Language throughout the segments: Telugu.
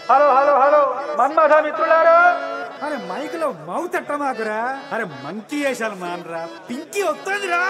హలో హలో హలో మన్మథ మిత్రులారా అరే మైక్ లో మౌత్ ఎట్ట మాకురా అరే మంకీ వేసాలి మానరా పింకీ వస్తుందిరా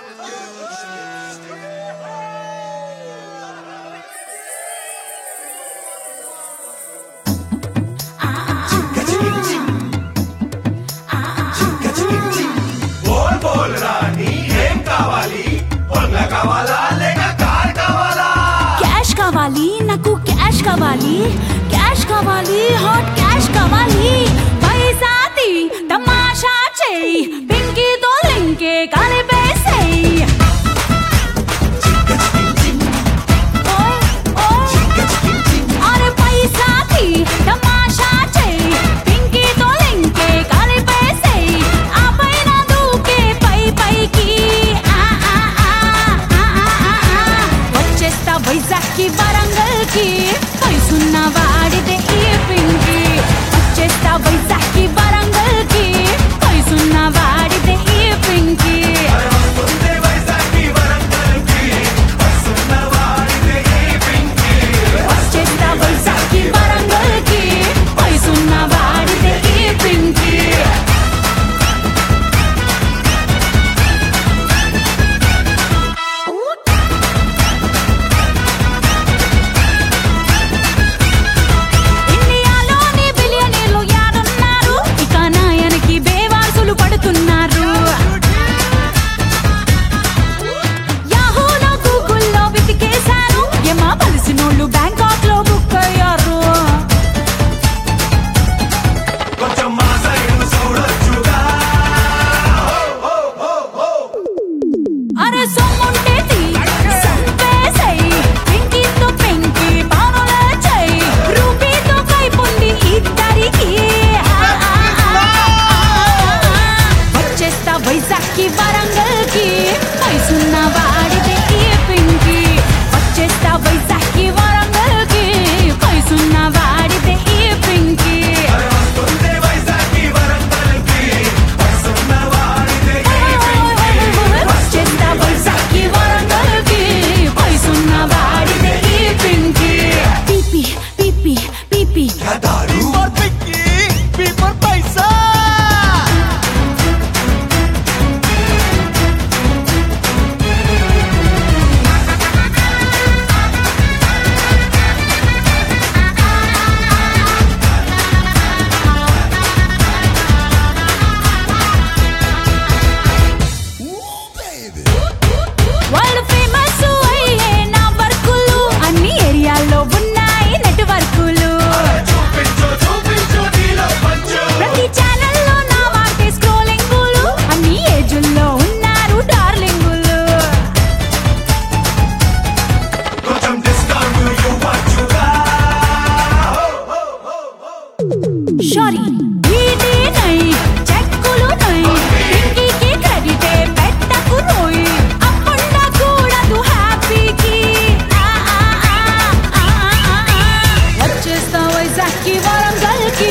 బోల్ బోల్ రాని ఏం కావాలి పొంగ కావాలా లేక కార్ కావాలా క్యాష్ కావాలి నాకు క్యాష్ కావాలి క్యాష్ కావాలి హాట్ క్యాష్ కావాలి పైసా తీ తమాషా చేయి పింకీతో లింకే కలిపేసేయ్ ఓయ్, ఓయ్. అరే పైసా తీ తమాషా చేయి పింకీతో లింకే కలిపేసేయ్ ఆ పైన దూకే పై పైకి ఆ ఆ ఆ ఆ ఆ ఆ వచ్చేస్తా వైజాగ్ కి వరంగల్ కి పైసున్న వాడితే ఈ పింకి వచ్చేస్తా వైజాగ్ కి వరంగల్ కి పైసున్న వాడితే ఈ పింకి వస్తుంది వైజాగ్కి వరంగల్కి వస్తున్న వాడితే ఈ పింకి వచ్చేస్తా వైజాగ్ కి వరంగల్ కి పైసున్న వాడితే ఈ పింకి ఇండియాలోని బిలియనీర్లు యాడున్నారు ఇక నాయనకి బేవాసులు పడుతున్నారు యాహూలో గూగుల్లో వెతికేశారు ఏమా పలిసినోళ్ళు బ్యాంకాక్ లో బుక్ అయ్యారు కొంచెం మా సైడ్ చూడొచ్చుగా అరే సొమ్ముంటే తీ, సంపేసేయ్. పింకీతో పెంకి బాణులే చెయ్. రూపీతో కైపుంది ఇద్దరికి. ఆ, ఆ, ఆ, ఆ. వచ్చేస్తా వైజాగ్ కి వరంగల్ కి పైసున్న వాడితే ఈ పింకి వచ్చేస్తా వైజాగ్ కి వరంగల్ కి పైసున్న వాడితే ఈ పింకి వస్తుంది వైజాగ్కి వరంగల్కి వస్తున్న వాడితే ఈ పింకి వచ్చేస్తా వైజాగ్ కి వరంగల్ కి పైసున్న వాడితే ఈ పింకి పీపీ పీపీ పీపీ దారు వరల్డ్ ఫేమస్ అయ్యే నా వర్కులు అన్ని ఏరియాల్లో ఉన్నాయి నెట్వర్కులు చూపించు చూపించు నీలో పంచు ప్రతి ఛానల్లో నా వాటే స్క్రోలింగులు అన్ని ఏజుల్లో ఉన్నారు డార్లింగులు కొంచెం డిస్కౌంట్ ఇవ్వచ్చుగా సారీ ఇది నై చెక్కులు నై పింకీకి క్రెడిటే పెట్టకు నోయ్ అప్పుండా కూడదు హ్యాపీకి ఆ ఆ ఆ ఆ ఆ ఆ వచ్చేస్తా వైజాగ్ కి వరంగల్ కి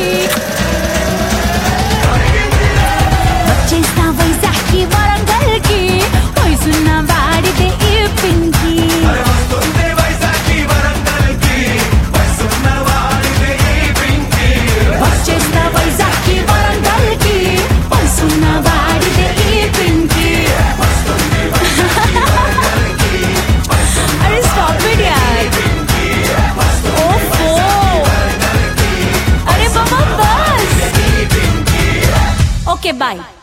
వచ్చేస్తా వైజాగ్ కి వరంగల్ కి వయసున్న వాడితే ఈ పింకీ వస్తుంది వైజాగ్కి వరంగల్కి వస్తున్న వాడితే ఈ పింకి వచ్చేస్తా వైజాగ్ కి వరంగల్ కి వయసున్న వాడితే ఈ పింకీ అరే స్టాప్ ఇట్ యార్ ఓఫో అరే బాబా బస్ ఓకే బాయ్